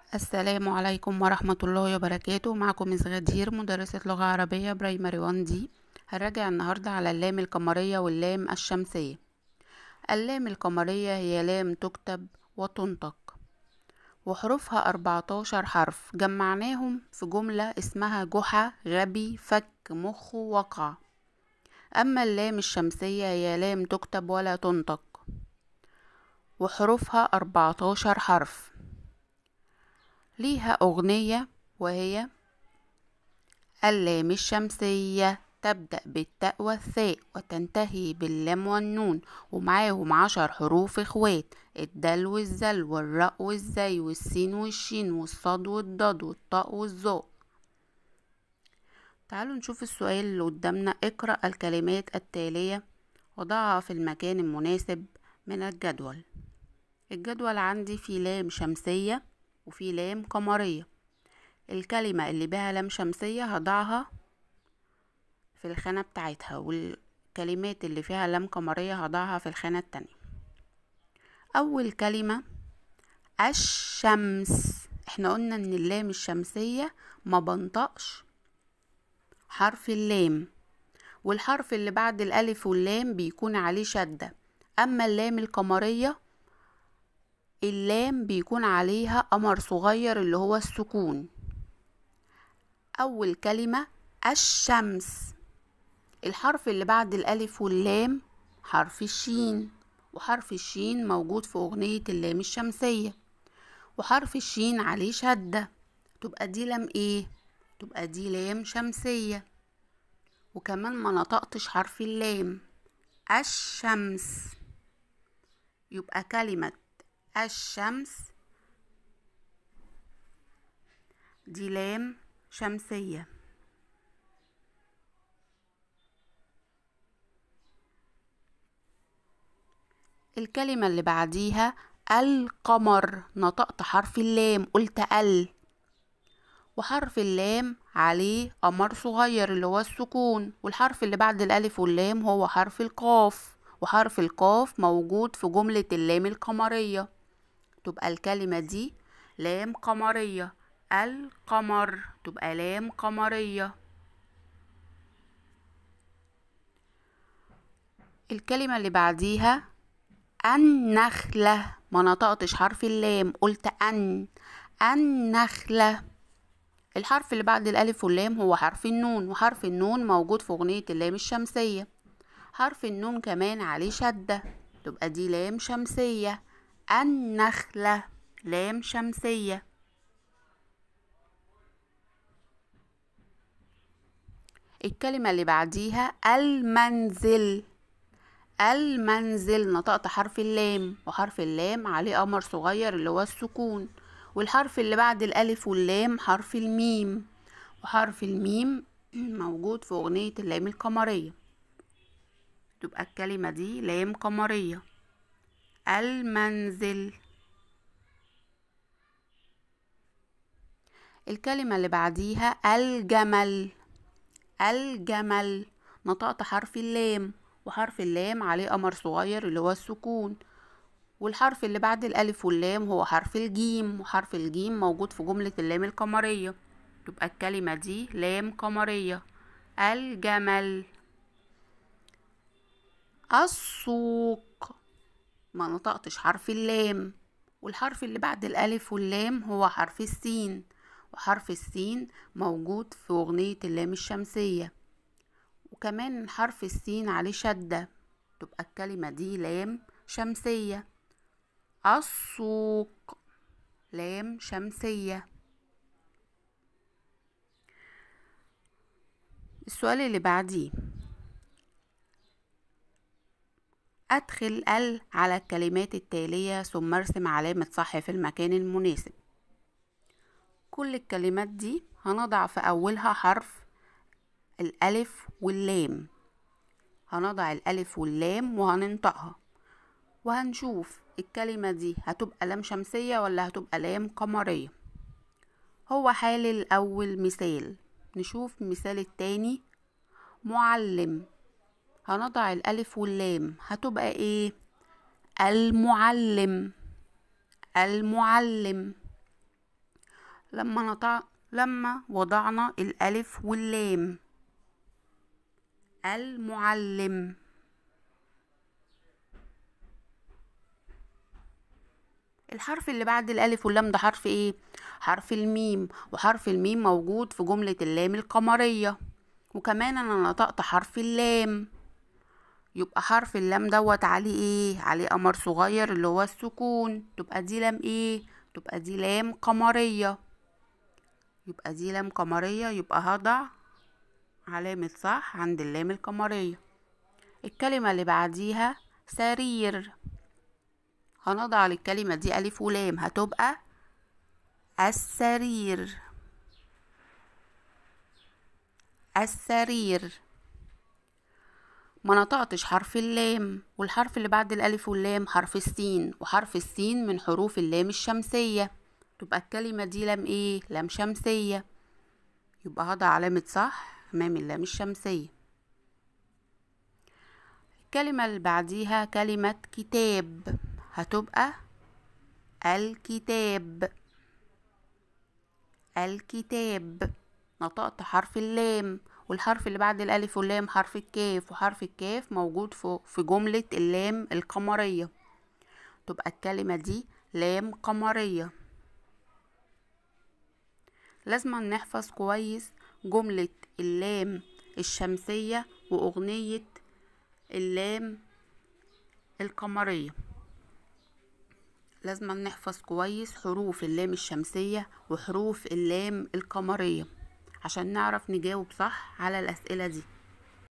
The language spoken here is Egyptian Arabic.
السلام عليكم ورحمة الله وبركاته معكم مس غدير مدرسة لغة عربية برايمري 1 دي هنراجع النهاردة على اللام القمرية واللام الشمسية اللام القمرية هي لام تكتب وتنطق وحروفها 14 حرف جمعناهم في جملة اسمها جحا غبي فك مخ وقع أما اللام الشمسية هي لام تكتب ولا تنطق وحروفها 14 حرف ليها أغنية وهي اللام الشمسية تبدأ بالتاء والثاء وتنتهي باللام والنون ومعاهم عشر حروف اخوات الدال والزل والراء والزي والسين والشين والصاد والضاد والطاء والظاء تعالوا نشوف السؤال اللي قدامنا اقرأ الكلمات التالية وضعها في المكان المناسب من الجدول الجدول عندي في لام شمسية وفي لام قمرية الكلمة اللي بها لام شمسية هضعها في الخانة بتاعتها والكلمات اللي فيها لام قمرية هضعها في الخانة التانية أول كلمة الشمس احنا قلنا ان اللام الشمسية ما بنطقش حرف اللام والحرف اللي بعد الألف واللام بيكون عليه شدة أما اللام القمرية اللام بيكون عليها قمر صغير اللي هو السكون أول كلمة الشمس الحرف اللي بعد الألف واللام حرف الشين وحرف الشين موجود في أغنية اللام الشمسية وحرف الشين عليه شدة تبقى دي لام ايه تبقى دي لام شمسية وكمان ما نطقتش حرف اللام الشمس يبقى كلمة الشمس دي لام شمسية الكلمة اللي بعديها القمر نطقت حرف اللام قلت ال وحرف اللام عليه قمر صغير اللي هو السكون والحرف اللي بعد الألف واللام هو حرف القاف وحرف القاف موجود في جملة اللام القمرية تبقى الكلمة دي لام قمرية القمر تبقى لام قمرية الكلمة اللي بعديها النخلة ما نطقتش حرف اللام قلت أن النخلة الحرف اللي بعد الألف واللام هو حرف النون وحرف النون موجود في أغنية اللام الشمسية حرف النون كمان عليه شدة تبقى دي لام شمسية النخلة لام شمسية الكلمة اللي بعديها المنزل المنزل نطقت حرف اللام وحرف اللام عليه قمر صغير اللي هو السكون والحرف اللي بعد الألف واللام حرف الميم وحرف الميم موجود في أغنية اللام القمرية تبقى الكلمة دي لام قمرية المنزل الكلمة اللي بعديها الجمل الجمل نطقت حرف اللام وحرف اللام عليه قمر صغير اللي هو السكون والحرف اللي بعد الألف واللام هو حرف الجيم وحرف الجيم موجود في جملة اللام القمرية تبقى الكلمة دي لام قمرية الجمل السوق ما نطقتش حرف اللام والحرف اللي بعد الألف واللام هو حرف السين وحرف السين موجود في أغنية اللام الشمسية وكمان حرف السين عليه شدة تبقى الكلمة دي لام شمسية السوق لام شمسية السؤال اللي بعديه أدخل ال على الكلمات التالية ثم ارسم علامة صح في المكان المناسب كل الكلمات دي هنضع في أولها حرف الألف واللام هنضع الألف واللام وهننطقها وهنشوف الكلمة دي هتبقى لام شمسية ولا هتبقى لام قمرية هو حال الأول مثال نشوف مثال التاني معلم هنضع الألف واللام هتبقى ايه المعلم المعلم لما نطع لما وضعنا الألف واللام المعلم الحرف اللي بعد الألف واللام ده حرف ايه؟ حرف الميم وحرف الميم موجود في جملة اللام القمرية وكمان انا نطقت حرف اللام يبقى حرف اللام دوت عليه ايه؟ عليه قمر صغير اللي هو السكون تبقى دي لام ايه؟ تبقى دي لام قمرية يبقى دي لام قمرية يبقى هضع علامة صح عند اللام القمرية الكلمة اللي بعديها سرير هنضع للكلمة دي ألف ولام هتبقى السرير السرير ما نطقتش حرف اللام والحرف اللي بعد الألف واللام حرف السين وحرف السين من حروف اللام الشمسية تبقى الكلمة دي لام ايه لام شمسية يبقى هضع علامة صح أمام اللام الشمسية الكلمة اللي بعديها كلمة كتاب هتبقى الكتاب الكتاب نطقت حرف اللام والحرف اللي بعد الألف واللام حرف الكاف وحرف الكاف موجود في جملة اللام القمرية تبقى الكلمة دي لام قمرية لازم نحفظ كويس جملة اللام الشمسية وأغنية اللام القمرية لازم نحفظ كويس حروف اللام الشمسية وحروف اللام القمرية عشان نعرف نجاوب صح على الأسئلة دي